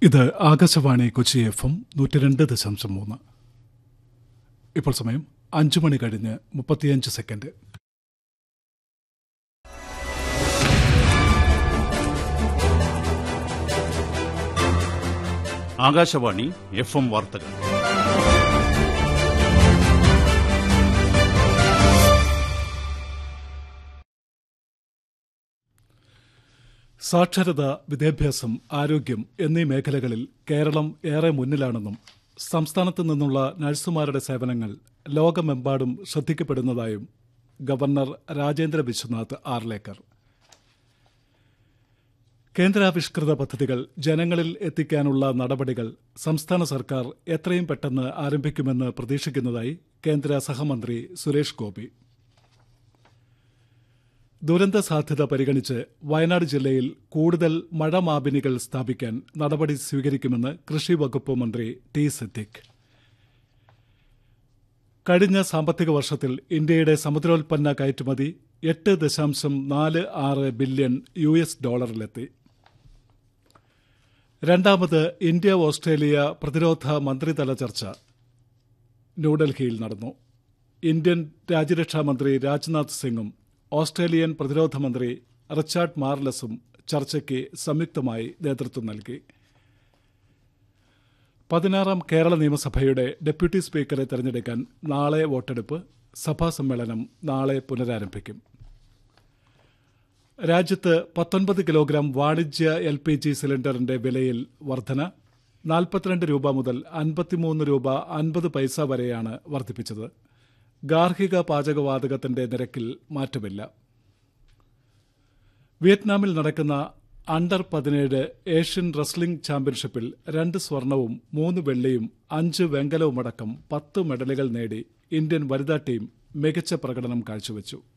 ഇത് Akashvani Kochi F M നൂറ്റി രണ്ട് ദശാംശം മൂന്ന് ഇപ്പോൾ സമയം അഞ്ചു മണി കഴിഞ്ഞ് മുപ്പത്തിയഞ്ച് സെക്കൻഡ് ആകാശവാണി എഫ് എം വാർത്തകൾ സാക്ഷരത വിദ്യാഭ്യാസം ആരോഗ്യം എന്നീ മേഖലകളിൽ കേരളം ഏറെ മുന്നിലാണെന്നും സംസ്ഥാനത്ത് നിന്നുള്ള നഴ്സുമാരുടെ സേവനങ്ങൾ ലോകമെമ്പാടും ശ്രദ്ധിക്കപ്പെടുന്നതായും ഗവർണർ രാജേന്ദ്ര വിശ്വനാഥ് ആർലേക്കർ കേന്ദ്രാവിഷ്കൃത പദ്ധതികൾ ജനങ്ങളിൽ എത്തിക്കാനുള്ള നടപടികൾ സംസ്ഥാന സർക്കാർ എത്രയും പെട്ടെന്ന് ആരംഭിക്കുമെന്ന് പ്രതീക്ഷിക്കുന്നതായി കേന്ദ്ര സഹമന്ത്രി സുരേഷ് ഗോപി ദുരന്ത സാധ്യത പരിഗണിച്ച് വയനാട് ജില്ലയിൽ കൂടുതൽ മഴമാപിനികൾ സ്ഥാപിക്കാൻ നടപടി സ്വീകരിക്കുമെന്ന് കൃഷി വകുപ്പ് മന്ത്രി ടി സിദ്ദിഖ് കഴിഞ്ഞ സാമ്പത്തിക വർഷത്തിൽ ഇന്ത്യയുടെ സമുദ്രോൽപ്പന്ന കയറ്റുമതി എട്ട് ദശാംശം നാല് ആറ് ബില്യൺ യു എസ് ഡോളറിലെത്തി രണ്ടാമത് ഇന്ത്യ ഓസ്ട്രേലിയ പ്രതിരോധ മന്ത്രിതല ചർച്ച ന്യൂഡൽഹിയിൽ നടന്നു ഇന്ത്യൻ രാജ്യരക്ഷാ മന്ത്രി രാജ്നാഥ് സിംഗും ഓസ്ട്രേലിയൻ പ്രതിരോധ മന്ത്രി റിച്ചാർഡ് മാർലസും ചർച്ചയ്ക്ക് സംയുക്തമായി നേതൃത്വം നൽകി പതിനാറാം കേരള നിയമസഭയുടെ ഡെപ്യൂട്ടി സ്പീക്കറെ തെരഞ്ഞെടുക്കാൻ നാളെ വോട്ടെടുപ്പ് സഭാ സമ്മേളനം നാളെ പുനരാരംഭിക്കും രാജ്യത്ത് പത്തൊൻപത് കിലോഗ്രാം വാണിജ്യ എൽ പി ജി സിലിണ്ടറിന്റെ വിലയിൽ വർധന നാൽപ്പത്തിരണ്ട് രൂപ മുതൽ അൻപത്തിമൂന്ന് രൂപ അൻപത് പൈസ വരെയാണ് വർദ്ധിപ്പിച്ചത് ഗാർഹിക പാചകവാതകത്തിന്റെ നിരക്കിൽ മാറ്റമില്ല വിയറ്റ്നാമിൽ നടക്കുന്ന അണ്ടർ പതിനേഴ് ഏഷ്യൻ റെസ്ലിംഗ് ചാമ്പ്യൻഷിപ്പിൽ രണ്ട് സ്വർണവും മൂന്ന് വെള്ളിയും അഞ്ച് വെങ്കലവുമടക്കം പത്ത് മെഡലുകൾ നേടി ഇന്ത്യൻ വനിതാ ടീം മികച്ച പ്രകടനം കാഴ്ചവെച്ചു